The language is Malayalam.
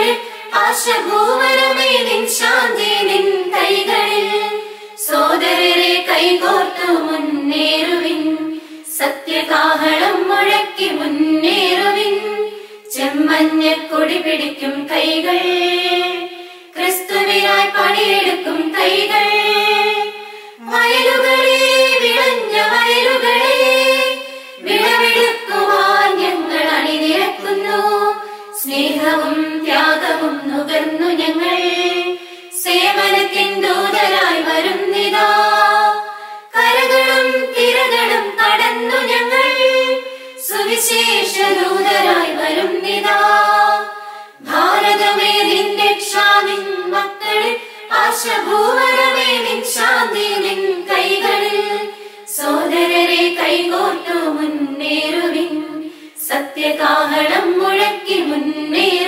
മക്കളിൽ ആശഭൂവനമേ നിൻ ശാന്തി നിൻ കൈകളിൽ സോദരരെ കൈകോർത്തു മുന്നേറുവിൻ സത്യകാഹളം മുഴക്കി മുന്നേറുവിൻ ചെമ്മഞ്ഞ കൊടി പിടിക്കും കൈകൾ ക്രിസ്തുവിനായി പണിയെടുക്കും കൈകൾ വയലുകളെ വിളഞ്ഞ വയലുകളെ വിളവെടുക്കുവാൻ ഞങ്ങൾ അണിനിരക്കുന്നു സ്നേഹവും ത്യാഗവും നുകർന്നു ഞങ്ങൾ സേവനത്തിൻ ദൂതരായി വരുന്നിതാ കരകളും തിരകളും കടന്നു ഞങ്ങൾ സുവിശേഷ ദൂതരായി വരുന്നിതാ ഭാരതമേ നിന്റെ ക്ഷാമിൻ മക്കളിൽ ആശഭൂവനമേ നിൻ ശാന്തി നിൻ കൈകളിൽ സോദരരെ കൈകോർത്തു മുന്നേറുവിൻ സത്യകാഹളം മുഴക്കി മുന്നേറുവിൻ